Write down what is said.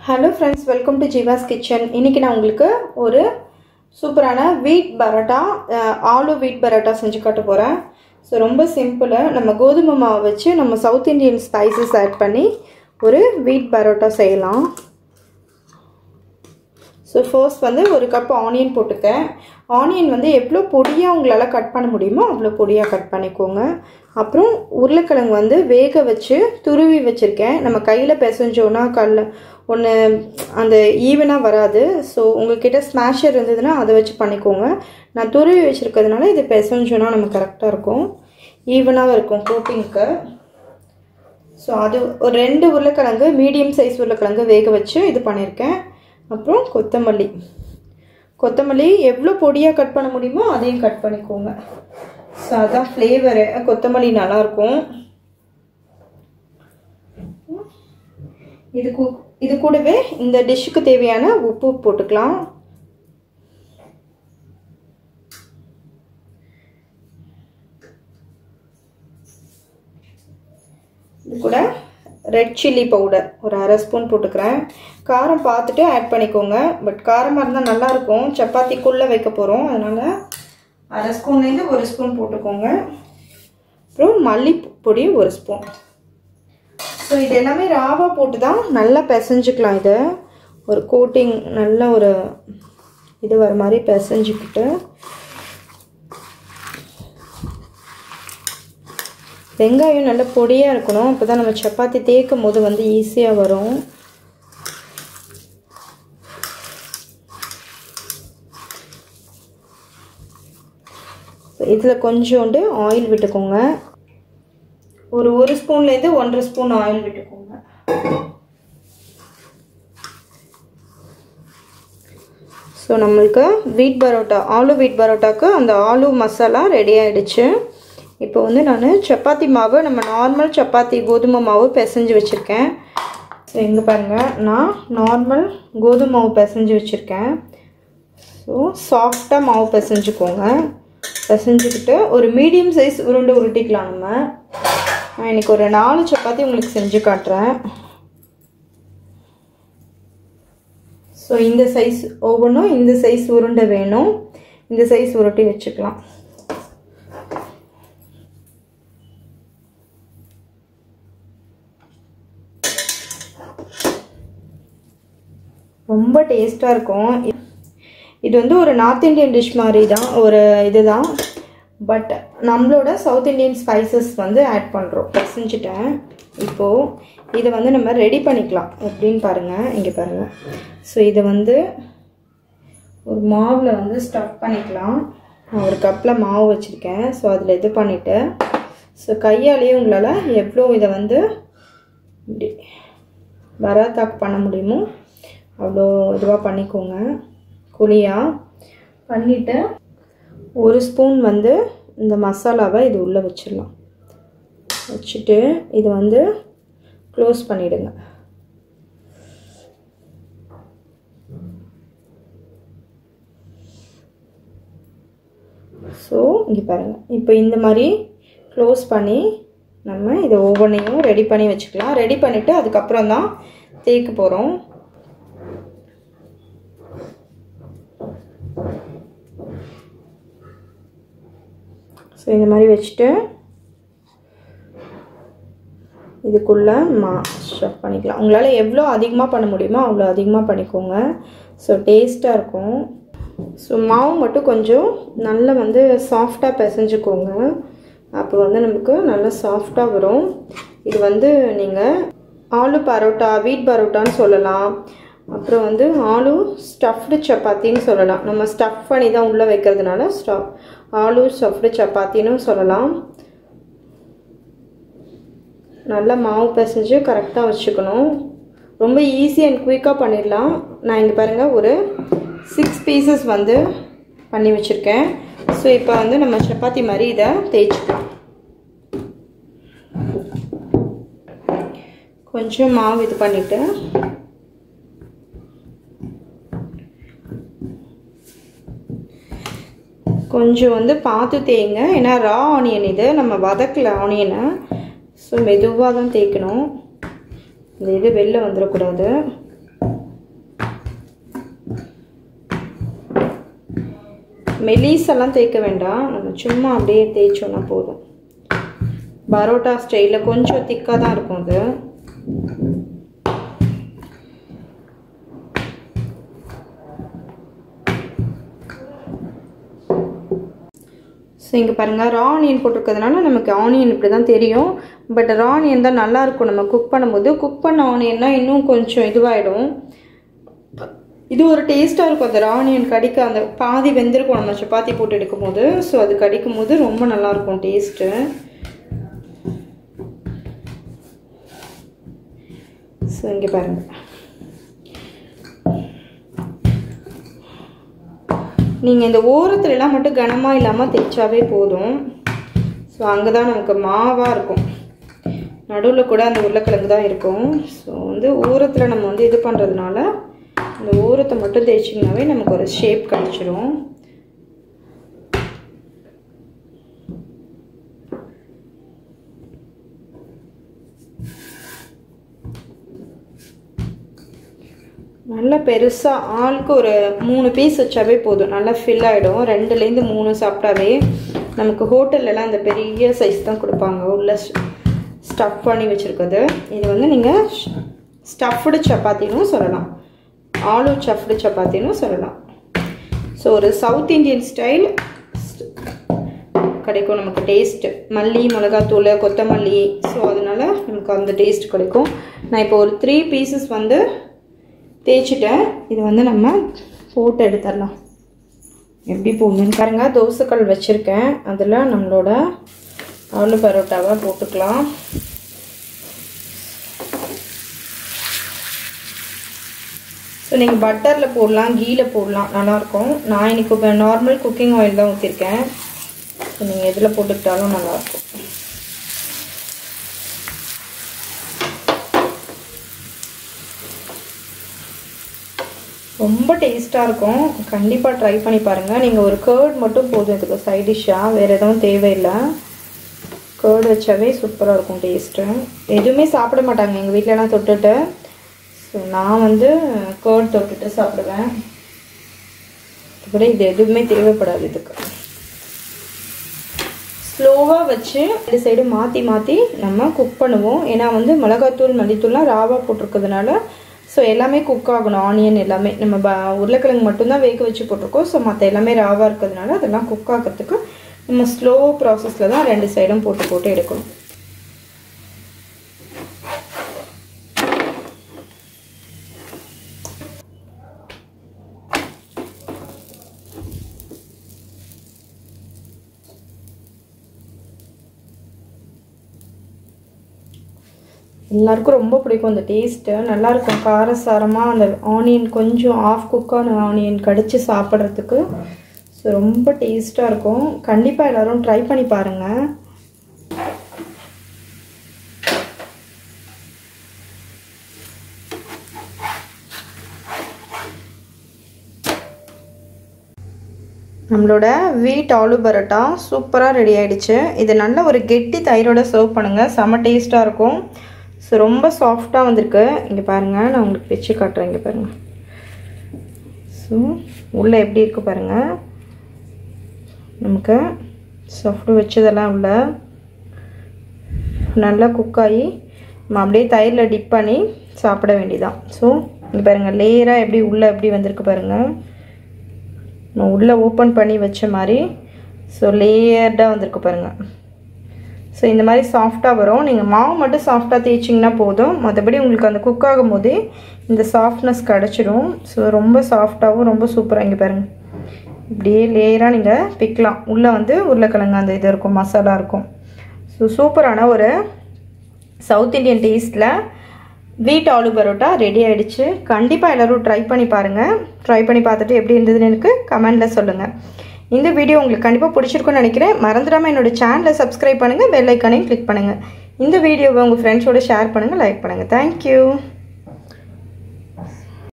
hello friends welcome to Jeeva's kitchen இன்றைக்கி நான் உங்களுக்கு ஒரு சூப்பரான வீட் பரோட்டா அஹ், ஆலு வீட் பரோட்டா செஞ்சு காட்ட போகிறேன் ஸோ ரொம்ப சிம்பிளு நம்ம கோதுமை மாவு வச்சு நம்ம சவுத் இந்தியன் ஸ்பைசஸ் ஆட் பண்ணி ஒரு வீட் பரோட்டா செய்யலாம் ஸோ ஃபர்ஸ்ட் வந்து ஒரு கப் ஆனியன் போட்டுக்கேன் ஆனியன் வந்து எவ்வளோ பொடியாக உங்களால் கட் பண்ண முடியுமோ அவ்வளோ பொடியாக கட் பண்ணிக்கோங்க அப்புறம் உருளைக்கிழங்கு வந்து வேக வச்சு துருவி வச்சுருக்கேன் நம்ம கையில் பிசைஞ்சோன்னா கல் ஒன்று அந்த ஈவனாக வராது ஸோ உங்ககிட்ட ஸ்மாஷர் இருந்ததுன்னா அதை வச்சு பண்ணிக்கோங்க நான் துருவி வச்சுருக்கிறதுனால இது பிசைஞ்சோன்னா நமக்கு கரெக்டாக இருக்கும் ஈவனாக இருக்கும் கோட்டிங்க்கு ஸோ அது ஒரு ரெண்டு உருளைக்கிழங்கு மீடியம் சைஸ் உருளைக்கிழங்கு வேக வச்சு இது பண்ணியிருக்கேன் அப்புறம் கொத்தமல்லி கொத்தமல்லி எவ்வளோ பொடியாக கட் பண்ண முடியுமோ அதையும் கட் பண்ணிக்கோங்க ஸோ அதான் ஃப்ளேவரு கொத்தமல்லி நல்லாயிருக்கும் இது கூ இது கூடவே இந்த டிஷ்ஷுக்கு தேவையான உப்பு போட்டுக்கலாம் இது கூட ரெட் சில்லி பவுடர் ஒரு அரை ஸ்பூன் போட்டுக்கிறேன் காரம் பார்த்துட்டு ஆட் பண்ணிக்கோங்க பட் காரமாக இருந்தால் நல்லாயிருக்கும் சப்பாத்திக்குள்ளே வைக்க போகிறோம் அதனால் அரை ஸ்பூன்லேருந்து ஒரு ஸ்பூன் போட்டுக்கோங்க அப்புறம் மல்லிப்பொடி ஒரு ஸ்பூன் ஸோ இது எல்லாமே ராவாக போட்டு தான் நல்லா பிசைஞ்சுக்கலாம் இதை ஒரு கோட்டிங் நல்ல ஒரு இது வர மாதிரி பிசைஞ்சுக்கிட்டு வெங்காயம் நல்ல பொடியாக இருக்கணும் அப்போ தான் நம்ம சப்பாத்தி தேய்க்கும் போது வந்து ஈஸியாக வரும் இதில் கொஞ்சோண்டு ஆயில் விட்டுக்கோங்க ஒரு ஒரு ஸ்பூன்லேருந்து ஒன்றரை ஸ்பூன் ஆயில் விட்டுக்கோங்க ஸோ நம்மளுக்கு வீட் பரோட்டா ஆலு வீட் பரோட்டாக்கு அந்த ஆலு மசாலா ரெடி ஆகிடுச்சு இப்போ வந்து நான் சப்பாத்தி மாவு நம்ம நார்மல் சப்பாத்தி கோதுமை மாவு பிசைஞ்சு வச்சுருக்கேன் ஸோ இங்கே பாருங்கள் நான் நார்மல் கோதுமை மாவு பிசைஞ்சு வச்சுருக்கேன் ஸோ சாஃப்டாக மாவு பிசைஞ்சுக்கோங்க பிசைஞ்சுக்கிட்டு ஒரு மீடியம் சைஸ் உருண்டை உருட்டிக்கலாம் நம்ம நான் இன்றைக்கி ஒரு நாலு சப்பாத்தி உங்களுக்கு செஞ்சு காட்டுறேன் ஸோ இந்த சைஸ் ஒவ்வொன்றும் இந்த சைஸ் உருண்டை வேணும் இந்த சைஸ் உருட்டி வச்சுக்கலாம் ரொம்ப டேஸ்ட்டாக இருக்கும் இது வந்து ஒரு நார்த் இந்தியன் டிஷ் மாதிரி தான் ஒரு இதுதான் பட் நம்மளோட சவுத் இந்தியன் ஸ்பைசஸ் வந்து ஆட் பண்ணுறோம் பிசைஞ்சிட்டேன் இப்போது இதை வந்து நம்ம ரெடி பண்ணிக்கலாம் எப்படின்னு பாருங்கள் இங்கே பாருங்கள் ஸோ இதை வந்து ஒரு மாவில் வந்து ஸ்டஃப் பண்ணிக்கலாம் நான் ஒரு கப்பில் மாவு வச்சுருக்கேன் ஸோ அதில் இது பண்ணிவிட்டு ஸோ கையாலேயே உங்களால் எவ்வளோ இதை வந்து இப்படி பராத்தாக்கு பண்ண முடியுமோ அவ்வளோ இதுவாக பண்ணிக்கோங்க குழியாக பண்ணிவிட்டு ஒரு ஸ்பூன் வந்து இந்த மசாலாவை இது உள்ளே வச்சிடலாம் வச்சுட்டு இது வந்து க்ளோஸ் பண்ணிவிடுங்க ஸோ இங்கே பாருங்கள் இப்போ இந்த மாதிரி க்ளோஸ் பண்ணி நம்ம இதை ஒவ்வொன்றையும் ரெடி பண்ணி வச்சுக்கலாம் ரெடி பண்ணிவிட்டு அதுக்கப்புறம் தான் தேய்க்க போகிறோம் ஸோ இந்த மாதிரி வச்சுட்டு இதுக்குள்ளே மா ஸ்டஃப் பண்ணிக்கலாம் உங்களால் எவ்வளோ அதிகமாக பண்ண முடியுமோ அவ்வளோ அதிகமாக பண்ணிக்கோங்க ஸோ டேஸ்ட்டாக இருக்கும் ஸோ மாவு மட்டும் கொஞ்சம் நல்லா வந்து சாஃப்டாக பிசைஞ்சுக்கோங்க அப்போ வந்து நமக்கு நல்லா சாஃப்டாக வரும் இது வந்து நீங்கள் ஆலு பரோட்டா வீட் பரோட்டான்னு சொல்லலாம் அப்புறம் வந்து ஆலு ஸ்டஃப்டு சப்பாத்தின்னு சொல்லலாம் நம்ம ஸ்டஃப் பண்ணி தான் உள்ளே வைக்கிறதுனால ஸ்டஃப் ஆலு ஸ்டஃப்டு சப்பாத்தின்னு சொல்லலாம் நல்லா மாவு பிசைஞ்சு கரெக்டாக வச்சுக்கணும் ரொம்ப ஈஸி அண்ட் குயிக்காக பண்ணிடலாம் நான் இங்கே பாருங்கள் ஒரு சிக்ஸ் பீசஸ் வந்து பண்ணி வச்சுருக்கேன் ஸோ இப்போ வந்து நம்ம சப்பாத்தி மாதிரி இதை தேய்ச்சிக்கலாம் கொஞ்சம் மாவு இது பண்ணிவிட்டு கொஞ்சம் வந்து பார்த்து தேய்ங்க ஏன்னா ரா ஆனியன் இது நம்ம வதக்கல ஆனியனை ஸோ மெதுவாக தான் தேய்க்கணும் இந்த இது வெளில வந்துடக்கூடாது மெலிசெல்லாம் தேய்க்க வேண்டாம் நம்ம சும்மா அப்படியே தேய்ச்சோன்னா போதும் பரோட்டா ஸ்டைலில் கொஞ்சம் திக்காக தான் இருக்கும் அது ஸோ இங்கே பாருங்கள் ரா ஆனியன் போட்டிருக்கிறதுனால நமக்கு ஆனியன் இப்படி தான் தெரியும் பட் ரா ஆனியன் தான் நல்லாயிருக்கும் நம்ம குக் பண்ணும்போது குக் பண்ண ஆனியன்னா இன்னும் கொஞ்சம் இதுவாகிடும் இது ஒரு டேஸ்ட்டாக இருக்கும் அந்த ஆனியன் கடிக்க அந்த பாதி வெந்திருக்கும் நம்ம சப்பாத்தி போட்டு எடுக்கும்போது ஸோ அது கடிக்கும் போது ரொம்ப நல்லாயிருக்கும் டேஸ்ட்டு ஸோ இங்கே பாருங்கள் நீங்கள் இந்த ஓரத்துலலாம் மட்டும் கனமாக இல்லாமல் தேய்ச்சாவே போதும் ஸோ அங்கே தான் நமக்கு மாவாக இருக்கும் நடுவில் கூட அந்த உருளைக்கிழங்கு தான் இருக்கும் ஸோ வந்து ஓரத்தில் நம்ம வந்து இது பண்ணுறதுனால அந்த ஓரத்தை மட்டும் தேய்ச்சிங்கனாவே நமக்கு ஒரு ஷேப் கிடச்சிரும் நல்லா பெருசாக ஆளுக்கு ஒரு மூணு பீஸ் வச்சாவே போதும் நல்லா ஃபில் ஆகிடும் ரெண்டுலேருந்து மூணு சாப்பிட்டாவே நமக்கு ஹோட்டல்லலாம் அந்த பெரிய சைஸ் தான் கொடுப்பாங்க உள்ள ஸ்டஃப் பண்ணி வச்சுருக்குது இது வந்து நீங்கள் ஸ்டஃப்டு சப்பாத்தினும் சொல்லலாம் ஆலு ஸ்டஃப்டு சப்பாத்தினும் சொல்லலாம் ஸோ ஒரு சவுத் இந்தியன் ஸ்டைல் கிடைக்கும் நமக்கு டேஸ்ட்டு மல்லி மிளகாத்தூள் கொத்தமல்லி ஸோ அதனால் நமக்கு அந்த டேஸ்ட் கிடைக்கும் நான் இப்போ ஒரு த்ரீ பீசஸ் வந்து தேய்ச்சிட்டேன் இது வந்து நம்ம போட்டு எடுத்துடலாம் எப்படி போடணுன்னு பாருங்க தோசைக்கல் வச்சுருக்கேன் அதில் நம்மளோட ஆலு பரோட்டாவை போட்டுக்கலாம் ஸோ நீங்கள் பட்டரில் போடலாம் கீயில் போடலாம் நல்லாயிருக்கும் நான் இன்னைக்கு நார்மல் குக்கிங் ஆயில் தான் ஊற்றிருக்கேன் ஸோ நீங்கள் எதில் போட்டுக்கிட்டாலும் நல்லாயிருக்கும் ரொம்ப டேஸ்ட்டாக இருக்கும் கண்டிப்பாக ட்ரை பண்ணி பாருங்கள் நீங்கள் ஒரு கேர்ட் மட்டும் போதும் இதுக்கு சைட் டிஷ்ஷாக வேறு எதுவும் தேவையில்லை கேர்டு வச்சாவே சூப்பராக இருக்கும் டேஸ்ட்டு எதுவுமே சாப்பிட மாட்டாங்க எங்கள் வீட்டிலலாம் தொட்டுட்டு ஸோ நான் வந்து கேர்ட் தொட்டுட்டு சாப்பிடுவேன் அப்புறம் இது எதுவுமே தேவைப்படாது இதுக்கு ஸ்லோவாக வச்சு இந்த சைடு மாற்றி மாற்றி நம்ம குக் பண்ணுவோம் ஏன்னா வந்து மிளகாத்தூள் மல்லித்தூள்லாம் ராவாக போட்டிருக்கிறதுனால ஸோ எல்லாமே குக் ஆகணும் ஆனியன் எல்லாமே நம்ம ப உருளைக்கிழங்கு மட்டும்தான் வேக வச்சு போட்டிருக்கோம் ஸோ மற்ற எல்லாமே ராவாக இருக்கிறதுனால அதெல்லாம் குக் ஆகிறதுக்கு நம்ம ஸ்லோ ப்ராசஸில் தான் ரெண்டு சைடும் போட்டு போட்டு எடுக்கணும் எல்லாருக்கும் ரொம்ப பிடிக்கும் அந்த டேஸ்ட்டு நல்லாயிருக்கும் காரசாரமாக அந்த ஆனியன் கொஞ்சம் ஆஃப் குக்கான ஆனியன் கடித்து சாப்பிட்றதுக்கு ஸோ ரொம்ப டேஸ்ட்டாக இருக்கும் கண்டிப்பாக எல்லோரும் ட்ரை பண்ணி பாருங்கள் நம்மளோட வீட் ஆலு பரோட்டா சூப்பராக ரெடி ஆகிடுச்சு இது நல்ல ஒரு கெட்டி தயிரோட சர்வ் பண்ணுங்கள் செம்ம டேஸ்ட்டாக இருக்கும் ஸோ ரொம்ப சாஃப்டாக வந்திருக்கு இங்கே பாருங்கள் நான் உங்களுக்கு வச்சு காட்டுறேன் இங்கே பாருங்கள் ஸோ உள்ளே எப்படி இருக்குது பாருங்கள் நமக்கு சாஃப்ட்டு வச்சதெல்லாம் உள்ள நல்லா குக் ஆகி நம்ம அப்படியே தயிரில் டிப் பண்ணி சாப்பிட வேண்டியதான் ஸோ இங்கே பாருங்கள் லேயராக எப்படி உள்ளே எப்படி வந்திருக்கு பாருங்கள் நான் உள்ளே ஓப்பன் பண்ணி வச்ச மாதிரி ஸோ லேயர்டாக வந்திருக்கு பாருங்கள் ஸோ இந்த மாதிரி சாஃப்டாக வரும் நீங்கள் மாவு மட்டும் சாஃப்டாக தேய்ச்சிங்கன்னா போதும் மற்றபடி உங்களுக்கு அந்த குக் ஆகும் போதே இந்த சாஃப்ட்னஸ் கிடச்சிடும் ஸோ ரொம்ப சாஃப்டாகவும் ரொம்ப சூப்பராக இங்கே பாருங்கள் இப்படியே லேயராக நீங்கள் பிக்கலாம் உள்ளே வந்து உருளைக்கிழங்கு அந்த இது இருக்கும் மசாலா இருக்கும் ஸோ சூப்பரான ஒரு சவுத் இண்டியன் டேஸ்ட்டில் வீட் ஆலு பரோட்டா ரெடி ஆகிடுச்சு கண்டிப்பாக எல்லோரும் ட்ரை பண்ணி பாருங்கள் ட்ரை பண்ணி பார்த்துட்டு எப்படி இருந்ததுன்னு எனக்கு கமெண்டில் சொல்லுங்கள் இந்த வீடியோ உங்களுக்கு கண்டிப்பாக பிடிச்சிருக்குன்னு நினைக்கிறேன் மறந்துடாமல் என்னோடய சேனலை சப்ஸ்கிரைப் பண்ணுங்கள் பெல் ஐக்கானையும் கிளிக் பண்ணுங்கள் இந்த வீடியோவை உங்கள் ஃப்ரெண்ட்ஸோட ஷேர் பண்ணுங்கள் லைக் பண்ணுங்கள் தேங்க்யூ